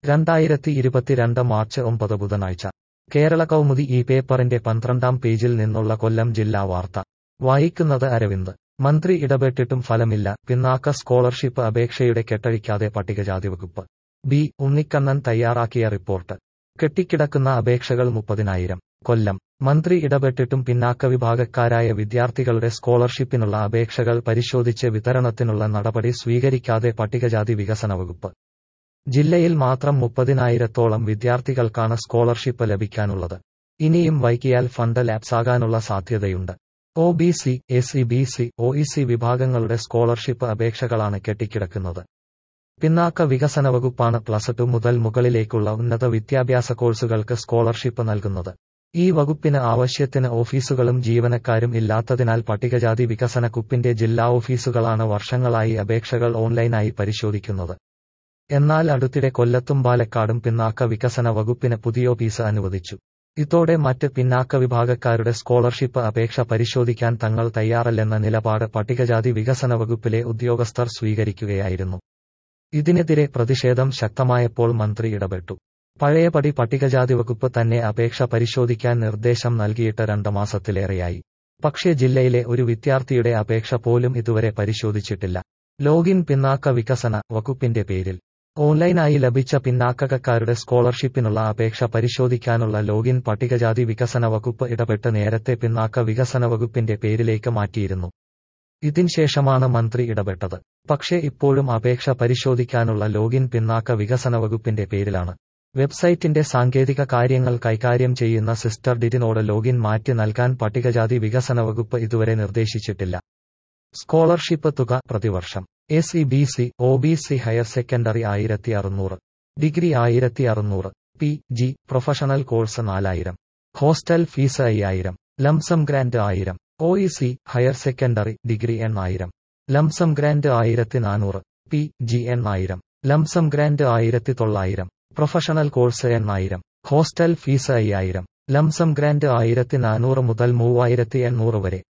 രണ്ടായിരത്തി ഇരുപത്തിരണ്ട് മാർച്ച് ഒമ്പത് ബുധനാഴ്ച കേരള കൗമുദി ഈ പേപ്പറിന്റെ പന്ത്രണ്ടാം പേജിൽ നിന്നുള്ള കൊല്ലം ജില്ലാ വാർത്ത വായിക്കുന്നത് അരവിന്ദ് മന്ത്രി ഇടപെട്ടിട്ടും ഫലമില്ല പിന്നാക്ക സ്കോളർഷിപ്പ് അപേക്ഷയുടെ കെട്ടഴിക്കാതെ പട്ടികജാതി വകുപ്പ് ബി ഉണ്ണിക്കണ്ണൻ തയ്യാറാക്കിയ റിപ്പോർട്ട് കെട്ടിക്കിടക്കുന്ന അപേക്ഷകൾ മുപ്പതിനായിരം കൊല്ലം മന്ത്രി ഇടപെട്ടിട്ടും പിന്നാക്ക വിഭാഗക്കാരായ വിദ്യാർത്ഥികളുടെ സ്കോളർഷിപ്പിനുള്ള അപേക്ഷകൾ പരിശോധിച്ച് വിതരണത്തിനുള്ള നടപടി സ്വീകരിക്കാതെ പട്ടികജാതി വികസന വകുപ്പ് ജില്ലയിൽ മാത്രം മുപ്പതിനായിരത്തോളം വിദ്യാർത്ഥികൾക്കാണ് സ്കോളർഷിപ്പ് ലഭിക്കാനുള്ളത് ഇനിയും വൈകിയാൽ ഫണ്ട് ലാപ്സാകാനുള്ള സാധ്യതയുണ്ട് O B C S C B C O E C വിഭാഗങ്ങളുടെ സ്കോളർഷിപ്പ് അപേക്ഷകളാണ് കെട്ടിക്കിടക്കുന്നത് പിന്നാക്ക വികസന വകുപ്പാണ് പ്ലസ് ടു മുതൽ മുകളിലേക്കുള്ള ഉന്നത വിദ്യാഭ്യാസ കോഴ്സുകൾക്ക് സ്കോളർഷിപ്പ് നൽകുന്നത് ഈ വകുപ്പിന് ആവശ്യത്തിന് ഓഫീസുകളും ജീവനക്കാരും ഇല്ലാത്തതിനാൽ പട്ടികജാതി വികസന കുപ്പിന്റെ ജില്ലാ ഓഫീസുകളാണ് വർഷങ്ങളായി അപേക്ഷകൾ ഓൺലൈനായി പരിശോധിക്കുന്നത് എന്നാൽ അടുത്തിടെ കൊല്ലത്തും പാലക്കാടും പിന്നാക്ക വികസന വകുപ്പിന് പുതിയ ഓഫീസ് അനുവദിച്ചു ഇതോടെ മറ്റ് പിന്നാക്ക വിഭാഗക്കാരുടെ സ്കോളർഷിപ്പ് അപേക്ഷ പരിശോധിക്കാൻ തങ്ങൾ തയ്യാറല്ലെന്ന നിലപാട് പട്ടികജാതി വികസന വകുപ്പിലെ ഉദ്യോഗസ്ഥർ സ്വീകരിക്കുകയായിരുന്നു ഇതിനെതിരെ പ്രതിഷേധം ശക്തമായപ്പോൾ മന്ത്രി ഇടപെട്ടു പഴയപടി പട്ടികജാതി വകുപ്പ് തന്നെ അപേക്ഷ പരിശോധിക്കാൻ നിർദ്ദേശം നൽകിയിട്ട് രണ്ട് മാസത്തിലേറെയായി പക്ഷേ ജില്ലയിലെ ഒരു വിദ്യാർത്ഥിയുടെ അപേക്ഷ പോലും ഇതുവരെ പരിശോധിച്ചിട്ടില്ല ലോഗിൻ പിന്നാക്ക വികസന വകുപ്പിന്റെ പേരിൽ ഓൺലൈനായി ലഭിച്ച പിന്നാക്കക്കാരുടെ സ്കോളർഷിപ്പിനുള്ള അപേക്ഷ പരിശോധിക്കാനുള്ള ലോഗിൻ പട്ടികജാതി വികസന വകുപ്പ് ഇടപെട്ട് നേരത്തെ പിന്നാക്ക വികസന വകുപ്പിന്റെ പേരിലേക്ക് മാറ്റിയിരുന്നു ഇതിൻശേഷമാണ് മന്ത്രി ഇടപെട്ടത് പക്ഷേ ഇപ്പോഴും അപേക്ഷ പരിശോധിക്കാനുള്ള ലോഗിൻ പിന്നാക്ക വികസന വകുപ്പിന്റെ പേരിലാണ് വെബ്സൈറ്റിന്റെ സാങ്കേതിക കാര്യങ്ങൾ കൈകാര്യം ചെയ്യുന്ന സിസ്റ്റർ ഡിറ്റിനോട് ലോഗിൻ മാറ്റി നൽകാൻ പട്ടികജാതി വികസന വകുപ്പ് ഇതുവരെ നിർദ്ദേശിച്ചിട്ടില്ല സ്കോളർഷിപ്പ് തുക പ്രതിവർഷം A C B C O B C higher secondary ആയിരത്തി അറുന്നൂറ് ഡിഗ്രി ആയിരത്തി അറുന്നൂറ് പി ജി പ്രൊഫഷണൽ കോഴ്സ് നാലായിരം ഹോസ്റ്റൽ ഫീസ് അയ്യായിരം ലംസം ഗ്രാന്റ് ആയിരം O E C higher secondary degree എണ്ണായിരം ലംസം ഗ്രാന്റ് ആയിരത്തി നാനൂറ് പി ജി എണ്ണായിരം ലംസം ഗ്രാന്റ് ആയിരത്തി തൊള്ളായിരം പ്രൊഫഷണൽ കോഴ്സ് എണ്ണായിരം ഹോസ്റ്റൽ ഫീസ് അയ്യായിരം ലംസം ഗ്രാന്റ് ആയിരത്തി നാനൂറ് മുതൽ മൂവായിരത്തി എണ്ണൂറ് വരെ